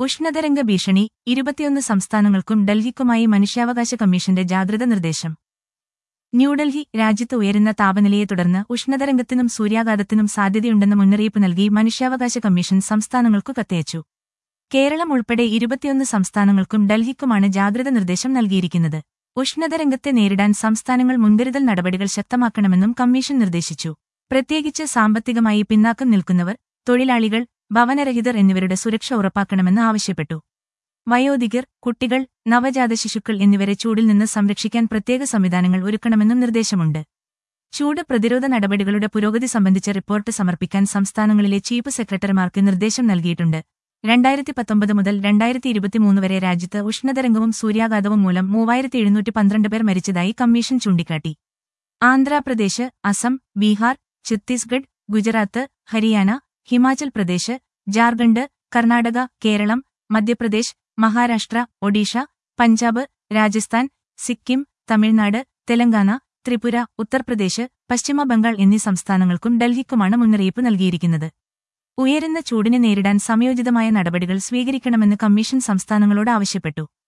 ഉഷ്ണതരംഗ ഭീഷണി ഇരുപത്തിയൊന്ന് സംസ്ഥാനങ്ങൾക്കും ഡൽഹിക്കുമായി മനുഷ്യാവകാശ കമ്മീഷന്റെ ജാഗ്രത നിർദ്ദേശം ന്യൂഡൽഹി രാജ്യത്ത് ഉയരുന്ന താപനിലയെ തുടർന്ന് ഉഷ്ണതരംഗത്തിനും സൂര്യാഘാതത്തിനും സാധ്യതയുണ്ടെന്ന് മുന്നറിയിപ്പ് നൽകി മനുഷ്യാവകാശ കമ്മീഷൻ സംസ്ഥാനങ്ങൾക്കു കത്തയച്ചു കേരളം ഉൾപ്പെടെ ഇരുപത്തിയൊന്ന് സംസ്ഥാനങ്ങൾക്കും ഡൽഹിക്കുമാണ് ജാഗ്രത നിർദ്ദേശം നൽകിയിരിക്കുന്നത് ഉഷ്ണതരംഗത്തെ നേരിടാൻ സംസ്ഥാനങ്ങൾ മുൻകരുതൽ നടപടികൾ ശക്തമാക്കണമെന്നും കമ്മീഷൻ നിർദ്ദേശിച്ചു പ്രത്യേകിച്ച് സാമ്പത്തികമായി പിന്നാക്കം നിൽക്കുന്നവർ തൊഴിലാളികൾ ഭവനരഹിതർ എന്നിവരുടെ സുരക്ഷ ഉറപ്പാക്കണമെന്ന് ആവശ്യപ്പെട്ടു വയോധികർ കുട്ടികൾ നവജാത ശിശുക്കൾ എന്നിവരെ ചൂടിൽ നിന്ന് സംരക്ഷിക്കാൻ പ്രത്യേക സംവിധാനങ്ങൾ ഒരുക്കണമെന്നും നിർദ്ദേശമുണ്ട് ചൂട് പ്രതിരോധ നടപടികളുടെ പുരോഗതി സംബന്ധിച്ച റിപ്പോർട്ട് സമർപ്പിക്കാൻ സംസ്ഥാനങ്ങളിലെ ചീഫ് സെക്രട്ടറിമാർക്ക് നിർദ്ദേശം നൽകിയിട്ടുണ്ട് രണ്ടായിരത്തി പത്തൊമ്പത് മുതൽ രണ്ടായിരത്തി ഇരുപത്തിമൂന്ന് വരെ രാജ്യത്ത് ഉഷ്ണതരംഗവും സൂര്യാഘാതവും മൂലം മൂവായിരത്തി എഴുന്നൂറ്റി പന്ത്രണ്ട് പേർ മരിച്ചതായി കമ്മീഷൻ ചൂണ്ടിക്കാട്ടി ആന്ധ്രാപ്രദേശ് അസം ബീഹാർ ഛത്തീസ്ഗഡ് ഗുജറാത്ത് ഹരിയാന ഹിമാചൽ പ്രദേശ് ജാർഖണ്ഡ് കർണാടക കേരളം മധ്യപ്രദേശ് മഹാരാഷ്ട്ര ഒഡീഷ പഞ്ചാബ് രാജസ്ഥാൻ സിക്കിം തമിഴ്നാട് തെലങ്കാന ത്രിപുര ഉത്തർപ്രദേശ് പശ്ചിമ ബംഗാൾ എന്നീ സംസ്ഥാനങ്ങൾക്കും ഡൽഹിക്കുമാണ് മുന്നറിയിപ്പ് നൽകിയിരിക്കുന്നത് ഉയരുന്ന ചൂടിനെ നേരിടാൻ സമയോചിതമായ നടപടികൾ സ്വീകരിക്കണമെന്ന് കമ്മീഷൻ സംസ്ഥാനങ്ങളോട് ആവശ്യപ്പെട്ടു